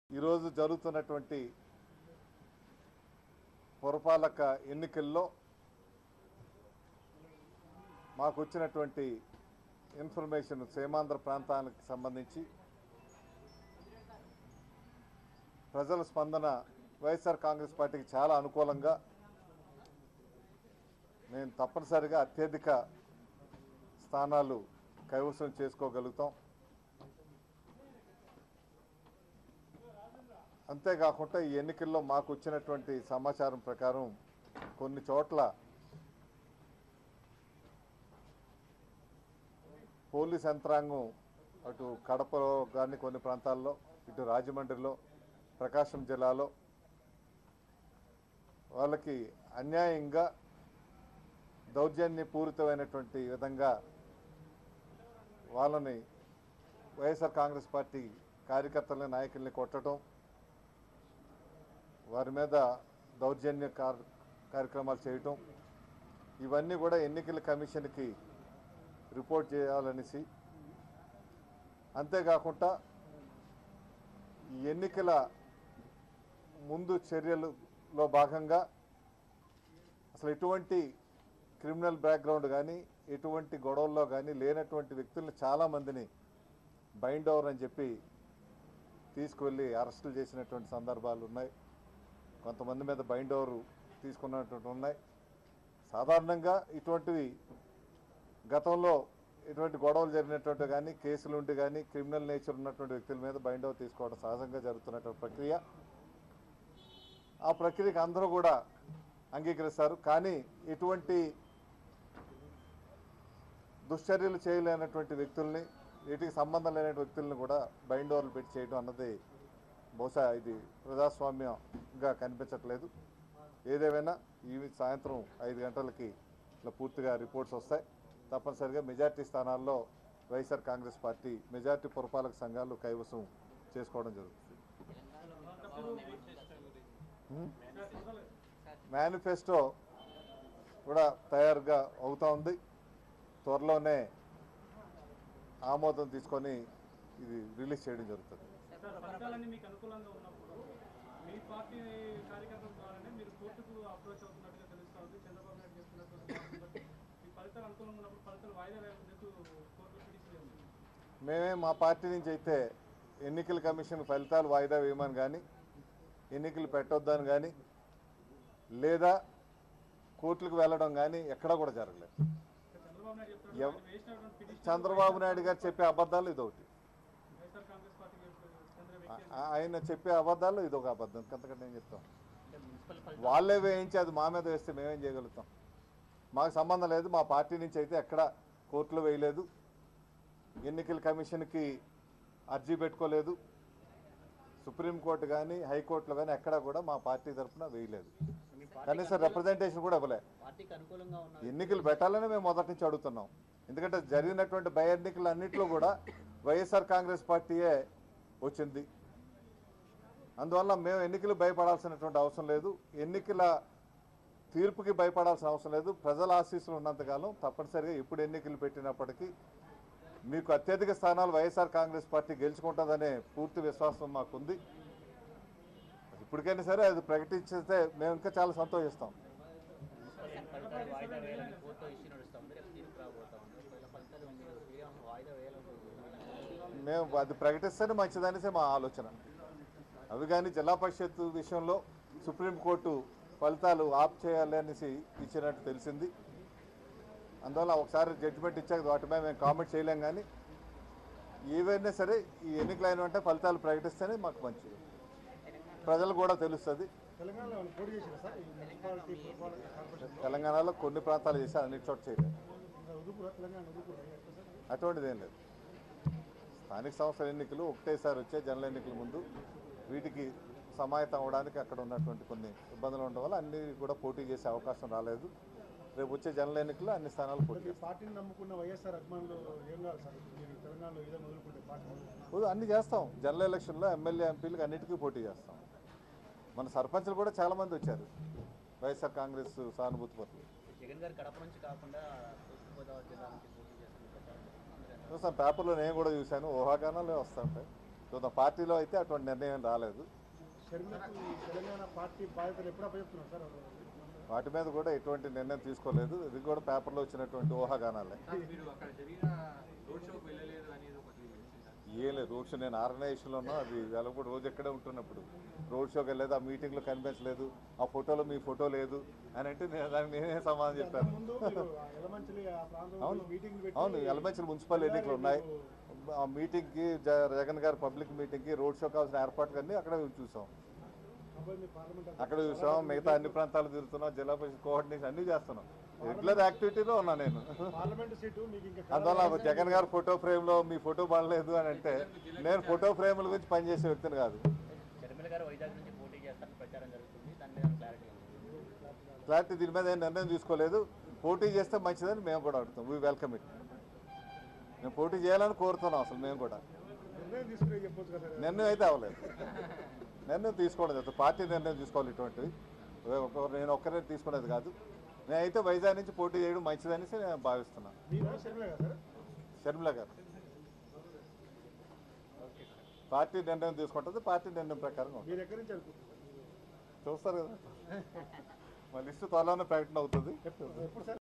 ఈరోజు జరుగుతున్నటువంటి పురపాలక ఎన్నికల్లో మాకు వచ్చినటువంటి ఇన్ఫర్మేషన్ సీమాంధ్ర ప్రాంతానికి సంబంధించి ప్రజల స్పందన వైఎస్ఆర్ కాంగ్రెస్ పార్టీకి చాలా అనుకూలంగా మేము తప్పనిసరిగా అత్యధిక స్థానాలు కైవసం చేసుకోగలుగుతాం అంతేకాకుండా ఈ ఎన్నికల్లో మాకు వచ్చినటువంటి సమాచారం ప్రకారం కొన్ని చోట్ల పోలీస్ యంత్రాంగం అటు కడపలో కానీ కొన్ని ప్రాంతాల్లో ఇటు రాజమండ్రిలో ప్రకాశం జిల్లాలో వాళ్ళకి అన్యాయంగా దౌర్జన్యపూరితమైనటువంటి విధంగా వాళ్ళని వైఎస్ఆర్ కాంగ్రెస్ పార్టీ కార్యకర్తలని నాయకుల్ని కొట్టడం వారి మీద దౌర్జన్య కార్ కార్యక్రమాలు చేయటం ఇవన్నీ కూడా ఎన్నికల కమిషన్కి రిపోర్ట్ చేయాలనేసి అంతేకాకుండా ఈ ఎన్నికల ముందు చర్యలలో భాగంగా అసలు ఎటువంటి క్రిమినల్ బ్యాక్గ్రౌండ్ కానీ ఎటువంటి గొడవల్లో కానీ లేనటువంటి వ్యక్తుల్ని చాలామందిని బైండ్ ఓవర్ అని చెప్పి తీసుకువెళ్ళి అరెస్టులు చేసినటువంటి సందర్భాలు ఉన్నాయి కొంతమంది మీద బైండ్ ఓవర్ తీసుకున్నటువంటి ఉన్నాయి సాధారణంగా ఇటువంటివి గతంలో ఇటువంటి గొడవలు జరిగినటువంటి కానీ కేసులు ఉండి కానీ క్రిమినల్ నేచర్ ఉన్నటువంటి వ్యక్తుల మీద బైండ్ ఓవర్ తీసుకోవడం సహజంగా జరుగుతున్నటువంటి ప్రక్రియ ఆ ప్రక్రియకి అందరూ కూడా అంగీకరిస్తారు కానీ ఇటువంటి దుశ్చర్యలు చేయలేనటువంటి వ్యక్తుల్ని వీటికి సంబంధం లేని వ్యక్తుల్ని కూడా బైండ్ ఓవర్లు పెట్టి చేయడం అన్నది బహుశా ఇది ప్రజాస్వామ్యంగా కనిపించట్లేదు ఏదేమైనా ఈ సాయంత్రం ఐదు గంటలకి ఇట్లా పూర్తిగా రిపోర్ట్స్ వస్తాయి తప్పనిసరిగా మెజార్టీ స్థానాల్లో వైఎస్ఆర్ కాంగ్రెస్ పార్టీ మెజార్టీ పురపాలక సంఘాలు కైవసం చేసుకోవడం జరుగుతుంది హ్మ్? మేనిఫెస్టో కూడా తయారుగా అవుతా ఉంది త్వరలోనే ఆమోదం తీసుకొని ఇది రిలీజ్ చేయడం జరుగుతుంది సార్ ఫలితాలన్నీ మీకు అనుకూలంగా ఉన్నప్పుడు మీ పార్టీ కార్యకర్తల ద్వారానే మీరు కోర్టుకు అప్రోచ్ అవుతున్నట్టుగా తెలుస్తా ఉంది చంద్రబాబు నాయుడు చేస్తున్నటువంటి వాటిని బట్టి మీ ఫలితాలు అనుకూలంగా ఉన్నప్పుడు ఫలితాలు వాయిదా వేయడానికి కోర్టులో పిటిషన్ వేస్తుంది మేమే మా పార్టీ నుంచి అయితే ఎన్నికల కమిషన్ ఫలితాలు వాయిదా వేయమని కానీ ఎన్నికలు పెట్టొద్దని కానీ లేదా కోర్టులకు వెళ్ళడం కానీ ఎక్కడా కూడా జరగలేదు చంద్రబాబు నాయుడు చెప్తున్నాడు ఎవ- ఆయన వేసినటువంటి పిటిషన్ చంద్రబాబు నాయుడు గారు చెప్పే అబద్ధాలు ఇదొకటి వైఎస్ఆర్ కాంగ్రెస్ పార్టీకి చెందిన ఆ- వ్యక్తి ఆ- ఆయన చెప్పే అబద్ధాలు ఇదొక అబద్ధం అంతకంటే నేను చెప్తాం వాళ్ళే వేయించి అది మా మీద వేస్తే మేమేం చేయగలుగుతాం మాకు సంబంధం లేదు మా పార్టీ నుంచి అయితే ఎక్కడ కోర్టులో వేయలేదు ఎన్నికల కమిషన్కి అర్జీ పెట్టుకోలేదు సుప్రీంకోర్టు కానీ హైకోర్టులో కానీ ఎక్కడా కూడా మా పార్టీ తరఫున వేయలేదు కనీసం రిప్రజెంటేషన్ కూడా ఇవ్వలే పార్టీకి అనుకూలంగా ఉన్న ఎన్నికలు పెట్టాలని మేము మొదటి నుంచి అడుగుతున్నాం ఎందుకంటే జరిగినటువంటి భయ ఎన్నికలు అన్నింటిలో కూడా వైఎస్ఆర్ కాంగ్రెస్ పార్టీయే వచ్చింది అందువల్ల మేము ఎన్నికలు భయపడాల్సినటువంటి అవసరం లేదు ఎన్నికల తీర్పుకి భయపడాల్సిన అవసరం లేదు ప్రజల ఆశీస్సులు ఉన్నంతకాలం తప్పనిసరిగా ఇప్పుడు ఎన్నికలు పెట్టినప్పటికీ మీకు అత్యధిక స్థానాలు వైఎస్ఆర్ కాంగ్రెస్ పార్టీ గెలుచుకుంటుందనే పూర్తి విశ్వాసం మాకుంది ఇప్పటికైనా సరే అది ప్రకటించితే మేము ఇంకా చాలా సంతోషిస్తాం ఫలితాలు వాయిదా వేయాలని కోర్టు ఇష్యూ నడుస్తా ఉంది రేపు తీర్పు రాబోతా ఉంది ఒకవేళ ఫలితాలు మీరు శ్రీరామ్ వాయిదా వేయాలనుకుంటున్నారు మేము అది ప్రకటిస్తేనే మంచిదనేసి మా ఆలోచన అవి కానీ జిల్లా పరిషత్ విషయంలో సుప్రీంకోర్టు ఫలితాలు ఆప్ చేయాలి అనేసి ఇచ్చినట్టు తెలిసింది అందువల్ల ఒకసారి జడ్జిమెంట్ ఇచ్చాక వాటిపై మేము కామెంట్ చేయలేం కానీ ఏవైనా సరే ఈ ఎన్నికలు అయిన వెంటనే ఫలితాలు ప్రకటిస్తేనే మాకు మంచిది ప్రజలు కూడా తెలుస్తుంది తెలంగాణలో ఏమైనా పోటీ చేశారా సార్ ఈ మున్సిపాలిటీ పురపాలక కార్పొరేషన్ తెలంగాణలో కొన్ని ప్రాంతాలు చేశారు అన్ని చోట చేయలేదు ఉదుపురా తెలంగాణ ఉదుపురా ఎట్లా సార్ అటువంటిది ఏం లేదు స్థానిక సంస్థల ఎన్నికలు ఒకటేసారి వచ్చే జనరల్ ఎన్నికల ముందు వీటికి సమాయత్తం అవడానికి అక్కడ ఉన్నటువంటి కొన్ని ఇబ్బందులు ఉండడం వల్ల అన్ని కూడా పోటీ చేసే అవకాశం రాలేదు రేపు వచ్చే జనరల్ ఎన్నికల్లో అన్ని స్థానాలు పోటీ మీ చేస్తాం పార్టీని నమ్ముకున్న వైఎస్ఆర్ అభిమానులు ఏం కావాలి సార్ ఇప్పుడు మీరు తెలంగాణలో ఏదో మొదలుకుంటే పార్టీ మొదలుకుంటే ఓ, అన్ని చేస్తాం జనరల్ ఎలక్షన్లో ఎమ్మెల్యే ఎంపీలకు అన్నిటికీ పోటీ చేస్తాం మన సర్పంచ్లు కూడా చాలామంది వచ్చారు వైఎస్ఆర్ కాంగ్రెస్ సానుభూతి పట్ల జగన్ గారు కడప నుంచి కాకుండా తూర్పుగోదావరి జిల్లా నుంచి పోటీ చేస్తున్నారు చూసాను పేపర్లో నేను కూడా చూశాను ఊహాగానాలే వస్తుంటాయి సో పార్టీలో అయితే అటువంటి నిర్ణయం రాలేదు షర్మిలకు తెలంగాణ పార్టీ బాధ్యతలు ఎప్పుడు అప్పచెప్తున్నారు సార్ వాటి మీద కూడా ఎటువంటి నిర్ణయం తీసుకోలేదు ఇది కూడా పేపర్లో వచ్చినటువంటి ఊహాగానాలే మీరు అక్కడ జరిగిన రోడ్ షోకి వెళ్ళలేదు అనేది ఒకటి వినిపించారు. ఏం లేదు రోడ్ షో నేను ఆర్గనైజేషన్లో ఉన్నా అది వెళ్ళప్పుడు రోజు ఎక్కడే ఉంటున్నప్పుడు రోడ్ షోకి వెళ్ళలేదు ఆ మీటింగ్లో కనిపించలేదు ఆ ఫోటోలో మీ ఫోటో లేదు అని అంటే నేను దానికి నేనే సమాధానం చెప్పాను ముందు మీరు ఆ ఎలమంచిలి ఆ ప్రాంతంలో అవును మీటింగ్ పెట్టి అవును ఎలమంచిల మున్సిపల్ ఎన్నికలు ఉన్నాయి ఆ మీటింగ్కి జ- జగన్ గారి పబ్లిక్ మీటింగ్కి రోడ్ షో కావాల్సిన ఏర్పాట్లు అన్నీ అక్కడే చూసాం అబ్బాయి మీ పార్లమెంట్ అక్కడ చూసాం మిగతా అన్ని ప్రాంతాలు తిరుగుతున్నాం జిల్లా పరిషత్ కోఆర్డినేషన్ అన్నీ చేస్తున్నాం రెగ్యులర్ యాక్టివిటీలో ఉన్నా నేను పార్లమెంట్ సీటు మీకు ఇంకా అందువల్ల జగన్ గారు ఫోటో ఫ్రేమ్లో మీ ఫోటో పడలేదు అని అంటే నేను ఫోటో ఫ్రేమ్ల గురించి పనిచేసే వ్యక్తిని కాదు షర్మిల గారు వైజాగ్ నుంచి పోటీ చేస్తారని ప్రచారం జరుగుతుంది దాని మీద క్లారిటీ ఉంది క్లారిటీ దీని మీద ఏం నిర్ణయం తీసుకోలేదు పోటీ చేస్తే మంచిదని మేము కూడా అడుగుతాం వీ వెల్కమ్ ఇట్ మేము పోటీ చేయాలని కోరుతున్నాం అసలు మేము కూడా నిర్ణయం తీసుకునే చెప్పొచ్చు కదా నిర్ణయం అయితే అవ్వలేదు నిర్ణయం తీసుకోవడం లేదు పార్టీ నిర్ణయం తీసుకోవాలి ఇటువంటివి ఒక- నేను ఒక్కరే తీసుకునేది కాదు నేనైతే వైజాగ్ నుంచి పోటీ చేయడం మంచిదనేసి నేను భావిస్తున్నాను మీరు షర్మిల కదా సార్ షర్మిల గారు పార్టీ నిర్ణయం తీసుకుంటుంది పార్టీ నిర్ణయం ప్రకారం ఉంటుంది. మీరు ఎక్కడి నుంచి అనుకుంటున్నారు చూస్తారు కదా మా లిస్టు త్వరలోనే ప్రకటన అవుతుంది ఎప్పుడు సార్